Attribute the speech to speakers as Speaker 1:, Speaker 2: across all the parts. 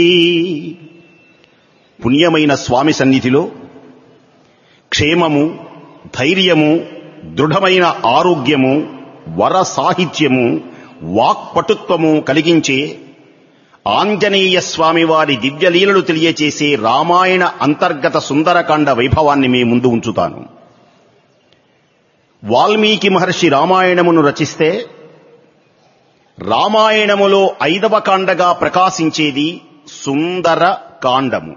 Speaker 1: ఈ పుణ్యమైన స్వామి సన్నిధిలో క్షేమము ధైర్యము దృఢమైన ఆరోగ్యము వర సాహిత్యము వాక్పటుత్వము కలిగించే ఆంజనేయ స్వామి వారి దివ్యలీలలు తెలియచేసే రామాయణ అంతర్గత సుందరకాండ వైభవాన్ని మీ ముందు ఉంచుతాను వాల్మీకి మహర్షి రామాయణమును రచిస్తే రామాయణములో ఐదవ కాండగా ప్రకాశించేది సుందర కాండము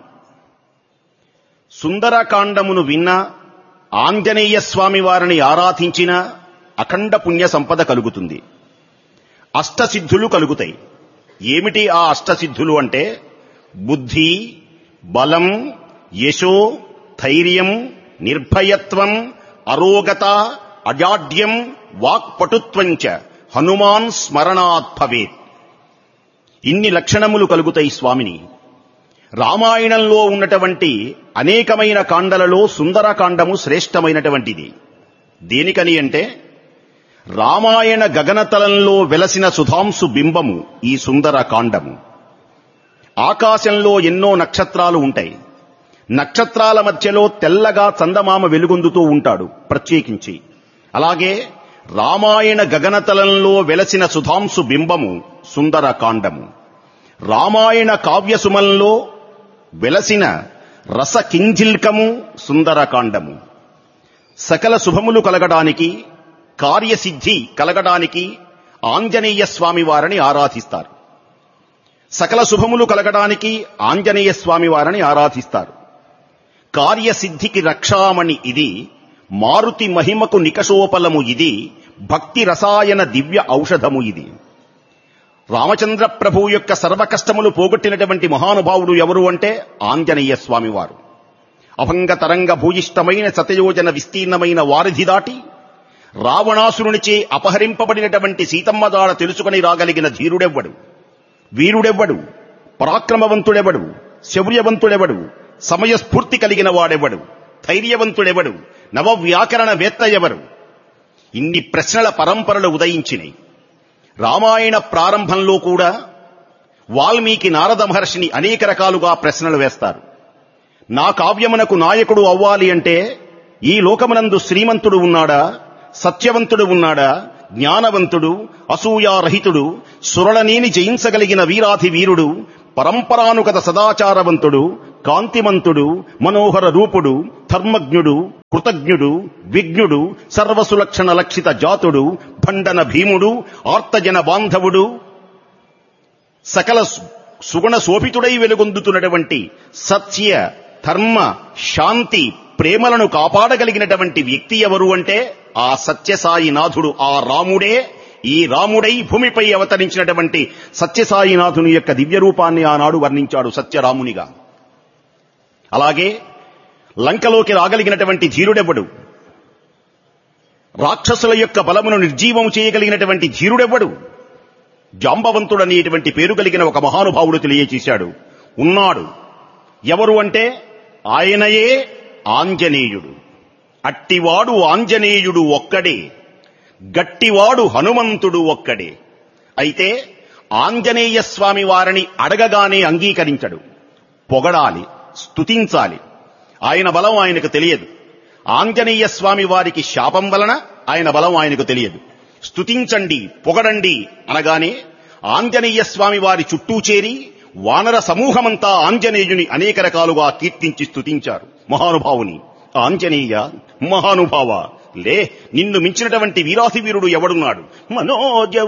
Speaker 1: సుందరకాండమును విన్న ఆంజనేయ స్వామి వారిని ఆరాధించిన అఖండ పుణ్య సంపద కలుగుతుంది అష్టసిద్ధులు కలుగుతాయి ఏమిటి ఆ అష్టసిద్ధులు అంటే బుద్ధి బలం యశో ధైర్యం నిర్భయత్వం అరోగత అజాడ్యం వాక్పటుత్వంచ హనుమాన్ స్మరణాత్ భవేత్ ఇన్ని లక్షణములు కలుగుతాయి స్వామిని రామాయణంలో ఉన్నటువంటి అనేకమైన కాండలలో సుందరకాండము శ్రేష్టమైనటువంటిది దేనికని అంటే రామాయణ గగనతలంలో వెలసిన సుధాంసు బింబము ఈ సుందర కాండము ఆకాశంలో ఎన్నో నక్షత్రాలు ఉంటాయి నక్షత్రాల మధ్యలో తెల్లగా చందమామ వెలుగొందుతూ ఉంటాడు ప్రత్యేకించి అలాగే రామాయణ గగనతలంలో వెలసిన సుధాంసు బింబము సుందర కాండము రామాయణ కావ్యసుమంలో వెలసిన రస కింజిల్కము సుందరకాండము సకల శుభములు కలగడానికి కార్యసిద్ధి కలగడానికి ఆంజనేయ స్వామి వారిని ఆరాధిస్తారు సకల శుభములు కలగడానికి ఆంజనేయ స్వామి వారిని ఆరాధిస్తారు కార్యసిద్ధికి రక్షామణి ఇది మారుతి మహిమకు నికషోపలము ఇది భక్తి రసాయన దివ్య ఔషధము ఇది రామచంద్ర ప్రభు యొక్క సర్వ కష్టములు పోగొట్టినటువంటి మహానుభావుడు ఎవరు అంటే ఆంజనేయ స్వామి వారు అభంగ తరంగ భూయిష్టమైన శతయోజన విస్తీర్ణమైన వారిధి దాటి రావణాసురునిచే అపహరింపబడినటువంటి సీతమ్మదాడ తెలుసుకుని రాగలిగిన ధీరుడెవ్వడు వీరుడెవ్వడు పరాక్రమవంతుడెవడు శౌర్యవంతుడెవడు సమయస్ఫూర్తి కలిగిన వాడెవడు ధైర్యవంతుడెవడు నవ వ్యాకరణ వేత్త ఎవరు ఇన్ని ప్రశ్నల పరంపరలు ఉదయించినాయి రామాయణ ప్రారంభంలో కూడా వాల్మీకి నారద మహర్షిని అనేక రకాలుగా ప్రశ్నలు వేస్తారు నా కావ్యమునకు నాయకుడు అవ్వాలి అంటే ఈ లోకమునందు శ్రీమంతుడు ఉన్నాడా సత్యవంతుడు ఉన్నాడా జ్ఞానవంతుడు అసూయారహితుడు సురళనేని జయించగలిగిన వీరాధి వీరుడు పరంపరానుగత సదాచారవంతుడు కాంతిమంతుడు మనోహర రూపుడు ధర్మజ్ఞుడు కృతజ్ఞుడు విజ్ఞుడు సర్వసులక్షణ లక్షిత జాతుడు భండన భీముడు ఆర్తజన బాంధవుడు సకల సుగుణ శోభితుడై వెలుగొందుతున్నటువంటి సత్య ధర్మ శాంతి ప్రేమలను కాపాడగలిగినటువంటి వ్యక్తి ఎవరు అంటే ఆ సత్యసాయినాథుడు ఆ రాముడే ఈ రాముడై భూమిపై అవతరించినటువంటి సత్యసాయినాథుని యొక్క దివ్య రూపాన్ని ఆనాడు వర్ణించాడు సత్యరామునిగా అలాగే లంకలోకి రాగలిగినటువంటి ధీరుడెవ్వడు రాక్షసుల యొక్క బలమును నిర్జీవం చేయగలిగినటువంటి ధీరుడెవ్వడు జాంబవంతుడనేటువంటి పేరు కలిగిన ఒక మహానుభావుడు తెలియచేశాడు ఉన్నాడు ఎవరు అంటే ఆయనయే ఆంజనేయుడు అట్టివాడు ఆంజనేయుడు ఒక్కడే గట్టివాడు హనుమంతుడు ఒక్కడే అయితే ఆంజనేయ స్వామి వారిని అడగగానే అంగీకరించడు పొగడాలి స్తుతించాలి ఆయన బలం ఆయనకు తెలియదు ఆంజనేయ స్వామి వారికి శాపం వలన ఆయన బలం ఆయనకు తెలియదు స్తుతించండి పొగడండి అనగానే ఆంజనేయ స్వామి వారి చుట్టూ చేరి వానర సమూహమంతా ఆంజనేయుని అనేక రకాలుగా కీర్తించి స్తుతించారు మహానుభావుని ఆంజనేయ మహానుభావ లే నిన్ను మించినటువంటి వీరాధి వీరుడు ఎవడున్నాడు మనోజ